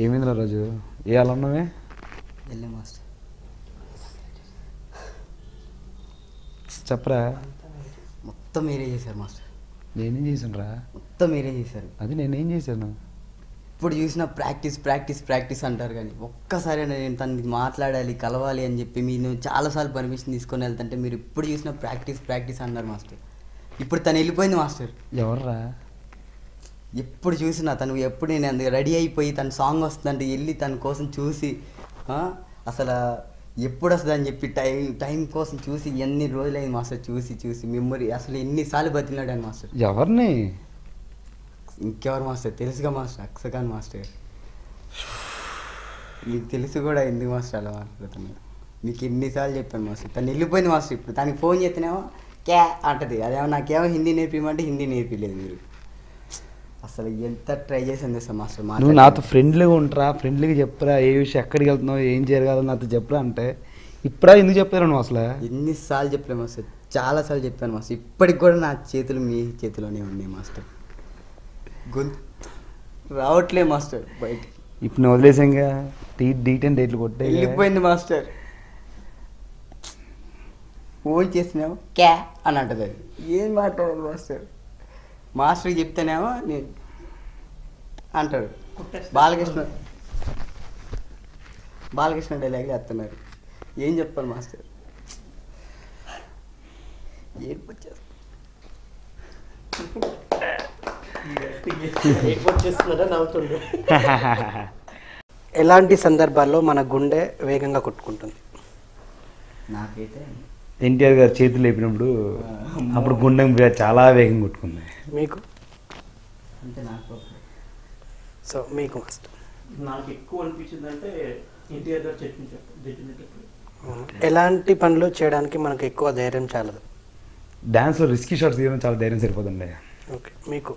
ఏమైందిరా రోజు ఏ అలా ఉన్నావే వెళ్ళే మాస్టర్ చెప్పరా మొత్తం మీరే చేశారు మాస్టర్ నేనేం చేశాను రా మొత్తం మీరే చేశారు అది నేనేం చేశాను ఇప్పుడు చూసిన ప్రాక్టీస్ ప్రాక్టీస్ ప్రాక్టీస్ అంటారు కానీ ఒక్కసారి నేను తనకి మాట్లాడాలి కలవాలి అని చెప్పి మీరు చాలాసార్లు పర్మిషన్ తీసుకొని వెళ్తుంటే మీరు ఇప్పుడు చూసిన ప్రాక్టీస్ ప్రాక్టీస్ అన్నారు మాస్టర్ ఇప్పుడు తను వెళ్ళిపోయింది మాస్టర్ ఎవర్రా ఎప్పుడు చూసినా తను ఎప్పుడు నేను అందుకు రెడీ అయిపోయి తన సాంగ్ వస్తుందంటే వెళ్ళి తన కోసం చూసి ఆ, అసలు ఎప్పుడు వస్తుంది అని చెప్పి టైం టైం కోసం చూసి ఎన్ని రోజులైంది మాస్టర్ చూసి చూసి మెమొరీ అసలు ఎన్నిసార్లు బతిలాడాను మాస్టర్ ఎవరిని ఇంకెవరు మాస్టర్ తెలుసుగా మాస్టర్ అక్సఖాన్ మాస్టర్ మీకు తెలుసు కూడా ఎందుకు మాస్టర్ అలా మాట్లాడుతున్నారు మీకు ఎన్నిసార్లు చెప్పాను మాస్టర్ తను వెళ్ళిపోయింది మాస్టర్ ఇప్పుడు తనకి ఫోన్ చేస్తేనేమో క్యా అంటది అదేమో నాకేమో హిందీ నేర్పిమంటే హిందీ నేర్పిలేదు మీరు అసలు ఎంత ట్రై చేసాను తెలుసా మాస్టర్ నువ్వు మాట్లాడి- నాతో ఫ్రెండ్లీగా ఉంటారా ఫ్రెండ్లీగా చెప్పరా ఏ విషయం ఎక్కడికి వెళ్తున్నావు ఏం జరగాలో నాతో చెప్పరా అంటే ఇప్పుడా ఎందుకు చెప్తారు నువ్వు అసలు ఎన్నిసార్లు చెప్పాను మాస్టర్ చాలాసార్లు చెప్పాను మాస్టర్ ఇప్పటికి కూడా నా చేతులు మీ చేతిలోనే ఉన్నాయి మాస్టర్ గొంతు రావట్లే మాస్టర్ బయటికి ఇప్పుడు నేను వదిలేసాంగా టీ డీ టెన్ డేట్లు కొట్టే వెళ్ళిపోయింది మాస్టర్ ఫోన్ చేసినావు క్యా అని అంటది అది ఏం మాట్లాడాలి మాస్టర్ మాస్టర్కి చెప్తేనేమో నేను అంటాడు బాలకృష్ణ బాలకృష్ణ డైలాగ్ వేస్తున్నారు ఏం చెప్పాలి మాస్టర్ ఏడుపు వచ్చేస్తుంది. ఎలాంటి సందర్భాల్లో మన గుండె వేగంగా కొట్టుకుంటుంది నాకైతే ఎన్టీఆర్ గారు చేతులు లేపినప్పుడు అప్పుడు గుండెం వే- చాలా వేగం కొట్టుకుంది మీకు అంటే నాకు సో మీకు మస్ట్ నాకు ఎక్కువ అనిపించింది అంటే ఎన్టీఆర్ గారు చెప్పిన చెప్పినట్టు ఎలాంటి పనులు చేయడానికి మనకు ఎక్కువ ధైర్యం చాలదు డాన్స్లో రిస్కీ షాట్స్ తీయడం చాలా ధైర్యం సరిపోతుండే ఓకే మీకు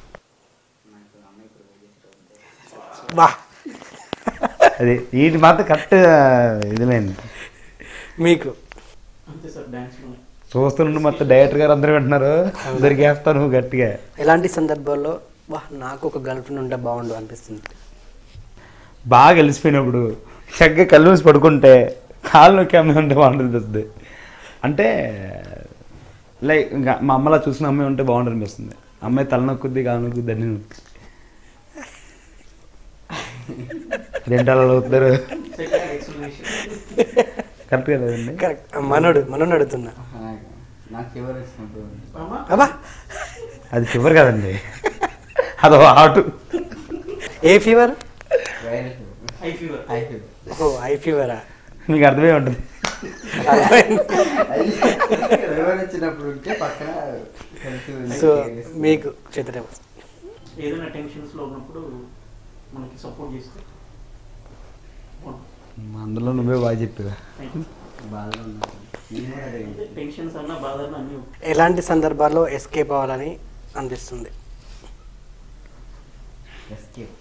బా అది వీటి మాత్రం కరెక్ట్ ఇదిలేండి మీకు అంతే సార్ డ్యాన్స్లోనే చూస్తుండే మొత్తం డైరెక్టర్ గారు అందరూ వింటున్నారు దొరికేస్తాను గట్టిగా ఎలాంటి సందర్భాల్లో వా నాకు ఒక గర్ల్ ఫ్రెండ్ ఉంటే బాగుండు అనిపిస్తుంది బాగా కలిసిపోయినప్పుడు చక్కగా కళ్ళు మూసి పడుకుంటే కాళ్ళు నొక్కి అమ్మాయి ఉంటే బాగుంటుంది అనిపిస్తుంది అంటే లైక్ ఇంకా మా అమ్మలా చూసిన అమ్మాయి ఉంటే బాగుంటుంది అనిపిస్తుంది అమ్మాయి తల నొక్కుద్ది కాలు నొక్కుద్ది అన్ని నొక్కి రెండు అలా అవుతారు సెకండ్ ఎక్స్ప్లెనేషన్ కరెక్ట్ కదండి కరెక్ట్ మనోడు మనోడు అడుగుతున్నా నాకు ఫీవర్ వచ్చినప్పుడు అమ్మా అబ్బా అది ఫీవర్ కదండి అదో ఆటు ఏ fever viral fever high fever high fever ఓ ఐ ఫీవరా మీకు అర్థమే ఉంటుంది ఫీవర్ వచ్చినప్పుడు ఉంటే పక్కన హెల్త్ సో మీకు చిత్రం ఏదైనా టెన్షన్స్లో ఉన్నప్పుడు మనకి సపోర్ట్ చేస్తే అందులో నువ్వే బాగా చెప్పేవా బాధలో ఉన్నాను నేనే అడిగాను. టెన్షన్స్ అన్నా బాధన్నా అన్నీ ఎలాంటి సందర్భాల్లో ఎస్కేప్ అవ్వాలని అనిపిస్తుంది Escape.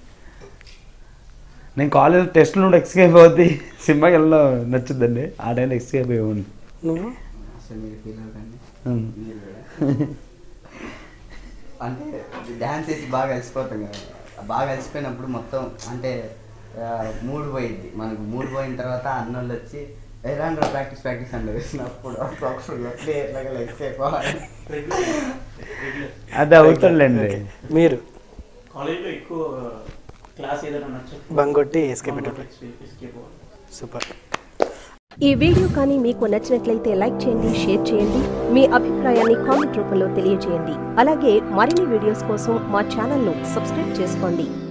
నేను కాలేజ్ టెస్ట్లో నుండి ఎక్స్కేప్ అవుద్ది సినిమాకి వెళ్ళడం నచ్చుద్దండి ఆ టైంలో ఎక్స్కేప్ అయ్యి నువ్వు అసలు మీరు ఫీల్ అవ్వకండి ఉమ్. మీరు కూడా అంటే డ్యాన్స్ వేసి బాగా అలసిపోతాం కదా బాగా అలసిపోయినప్పుడు మొత్తం అంటే ఆ, మూడు పోయింది మనకు మూడు పోయిన తర్వాత అన్నోళ్ళు వచ్చి ఎలాంటి ప్రాక్టీస్ ప్రాక్టీస్ అంటే వేసినప్పుడు అప్పుడు ఎట్లే ఎట్లాగా లెగ్స్ అయిపోవాలి రెగ్యులర్ రెగ్యులర్ అది అవుతాడులేండి మీరు కాలేజ్లో ఎక్కువ క్లాస్ ఏదైనా నచ్చదు బంగొట్టి ఎస్కేప్ ఎస్కేప్ అవ్వాలి సూపర్ ఈ వీడియో కానీ మీకు నచ్చినట్లయితే లైక్ చేయండి షేర్ చేయండి మీ అభిప్రాయాన్ని కామెంట్ రూపంలో తెలియజేయండి అలాగే మరిన్ని వీడియోస్ కోసం మా ఛానల్ను సబ్స్క్రైబ్ చేసుకోండి